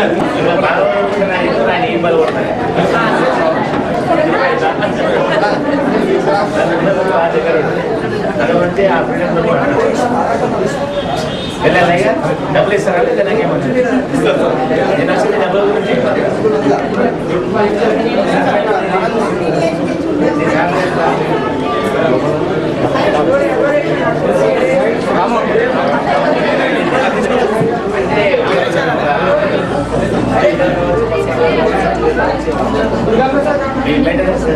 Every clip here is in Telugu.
అటువంటి ఆ ఫ్రీడమ్ వెళ్ళాలయ్యా డబ్బులు ఇస్తారా లేదా నాకేమన్నా నేను వచ్చింది డబ్బుల గురించి మీ మెయింటెనెన్స్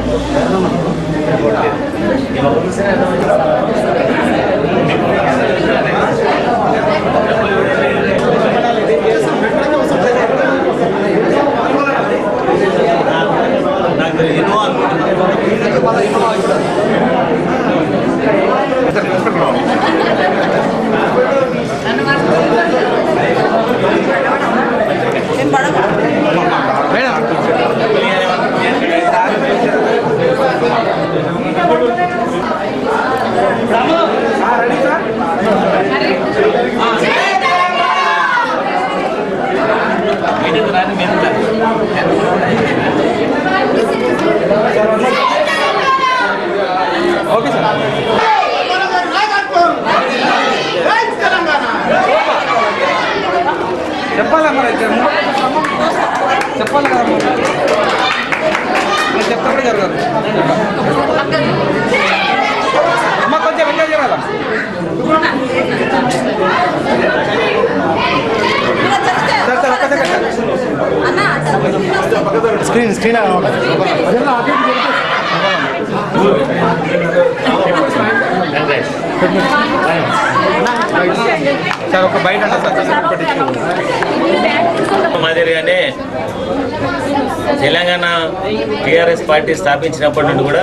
చెప్పాలా మరి చెప్పాలి కదా నేను చెప్తాడు జరగదు అమ్మ కొంచెం వెంట జరగాల సార్ సార్ ఒక్క సెకండ్ స్క్రీన్ స్క్రీన్ సార్ ఒక బయట అంటే సార్ కొంచెం పట్టించుకో. మాదిరిగానే తెలంగాణ టీఆర్ఎస్ పార్టీ స్థాపించినప్పటి నుండి కూడా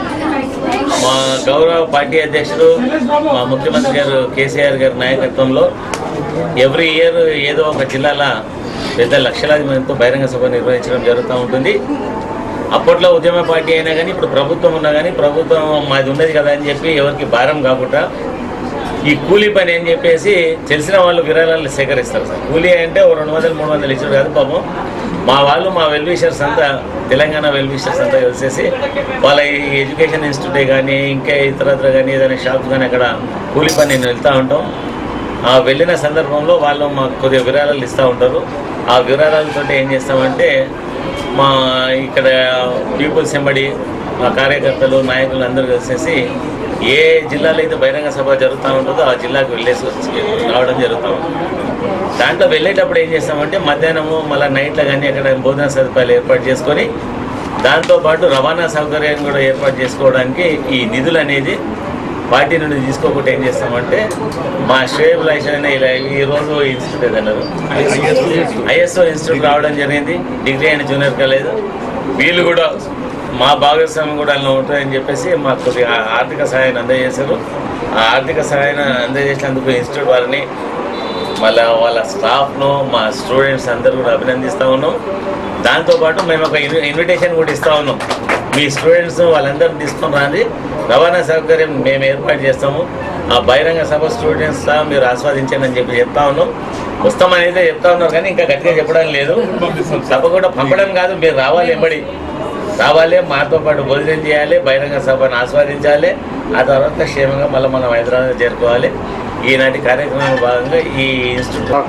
మా గౌరవ పార్టీ అధ్యక్షుడు మా ముఖ్యమంత్రి గారు కేసీఆర్ గారి నాయకత్వంలో ఎవ్రీ ఇయర్ ఏదో ఒక జిల్లాల పెద్ద లక్షలాది మందితో బహిరంగ సభ నిర్వహించడం జరుగుతూ ఉంటుంది అప్పట్లో ఉద్యమ పార్టీ అయినా కానీ ఇప్పుడు ప్రభుత్వం ఉన్నా కానీ ప్రభుత్వం మాది ఉన్నది కదా అని చెప్పి ఎవరికి భారం కాకుండా ఈ కూలీ పని అని చెప్పేసి తెలిసిన వాళ్ళు విరాళాలు సేకరిస్తారు సార్ కూలీ అంటే ఓ రెండు వందలు మూడు వందలు ఇచ్చారు కాదు పాపం మా వాళ్ళు మా వెల్ విషర్స్ అంతా తెలంగాణ వెల్ విషర్స్ అంతా కలిసేసి వాళ్ళ ఈ ఎడ్యుకేషన్ ఇన్స్టిట్యూట్ కానీ ఇంకా ఇతరత్ర కానీ ఏదైనా షాప్స్ కానీ అక్కడ కూలీ పని నేను వెళ్తూ ఉంటాం ఆ వెళ్ళిన సందర్భంలో వాళ్ళు మాకు కొద్దిగా విరాళాలు ఇస్తూ ఉంటారు ఆ విరాళాలతో ఏం చేస్తామంటే మా ఇక్కడ పీపుల్స్ ఎంబడి మా కార్యకర్తలు నాయకులు అందరూ కలిసేసి ఏ జిల్లాలో అయితే బహిరంగ సభ జరుగుతూ ఉంటుందో ఆ జిల్లాకు వెళ్ళేసి వచ్చి రావడం జరుగుతూ ఉంటుంది దాంట్లో వెళ్ళేటప్పుడు ఏం చేస్తామంటే మధ్యాహ్నము మళ్ళీ నైట్లో కానీ అక్కడ భోజన సదుపాయాలు ఏర్పాటు చేసుకొని దాంతోపాటు రవాణా సౌకర్యం కూడా ఏర్పాటు చేసుకోవడానికి ఈ నిధులు అనేది పార్టీ నుండి తీసుకోకుండా ఏం చేస్తామంటే మా షేబ్ లైసెన్ ఇలా ఈరోజు ఇన్స్టిట్యూట్ ఏదన్నారు ఐఎస్ఓ ఇన్స్టిట్యూట్ రావడం జరిగింది డిగ్రీ అండ్ జూనియర్ కాలేజ్ వీళ్ళు కూడా మా భాగస్వామ్యం కూడా అందులో ఉంటుందని చెప్పేసి మాకు కొద్దిగా ఆర్థిక సహాయాన్ని అందజేశారు ఆ ఆర్థిక సహాయాన్ని అందజేసినందుకు ఇన్స్టిట్యూట్ వారిని మళ్ళీ వాళ్ళ స్టాఫ్ను మా స్టూడెంట్స్ అందరూ కూడా అభినందిస్తూ ఉన్నాం దాంతోపాటు మేము ఒక ఇన్వి- ఇన్విటేషన్ కూడా ఇస్తూ ఉన్నాం మీ స్టూడెంట్స్ వాళ్ళందరూ తీసుకొని రాండి రవాణా సౌకర్యం మేము ఏర్పాటు చేస్తాము ఆ బహిరంగ సభ స్టూడెంట్స్ లా మీరు ఆస్వాదించండి అని చెప్పి చెప్తా ఉన్నాం వస్తామని అయితే చెప్తా ఉన్నారు కానీ ఇంకా గట్టిగా చెప్పడం లేదు తప్పకుండా పంపడం కాదు మీరు రావాలి ఎంబడి రావాలి మాతో పాటు భోజనం చేయాలి బహిరంగ సభను ఆస్వాదించాలి ఆ తర్వాత క్షేమంగా మళ్ళీ మనం హైదరాబాద్ చేరుకోవాలి ఈనాటి కార్యక్రమంలో భాగంగా ఈ ఇన్స్టిట్యూట్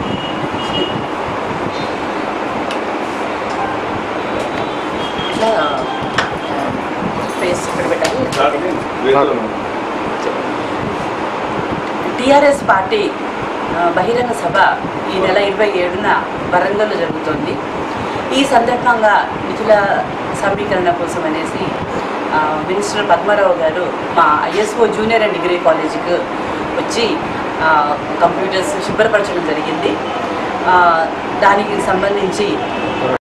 ఇట్లా ఫేస్ ఇక్కడ పెట్టాలి టిఆర్ఎస్ పార్టీ ఆ, బహిరంగ సభ ఈ నెల ఇరవై ఏడున వరంగల్లో జరుగుతోంది ఈ సందర్భంగా నిధుల సమీకరణ కోసం అనేసి ఆ, మినిస్టర్ పద్మారావు గారు మా ఐఎస్ఓ జూనియర్ అండ్ డిగ్రీ కాలేజీకి వచ్చి ఆ, కంప్యూటర్స్ శుభ్రపరచడం జరిగింది ఆ, దానికి సంబంధించి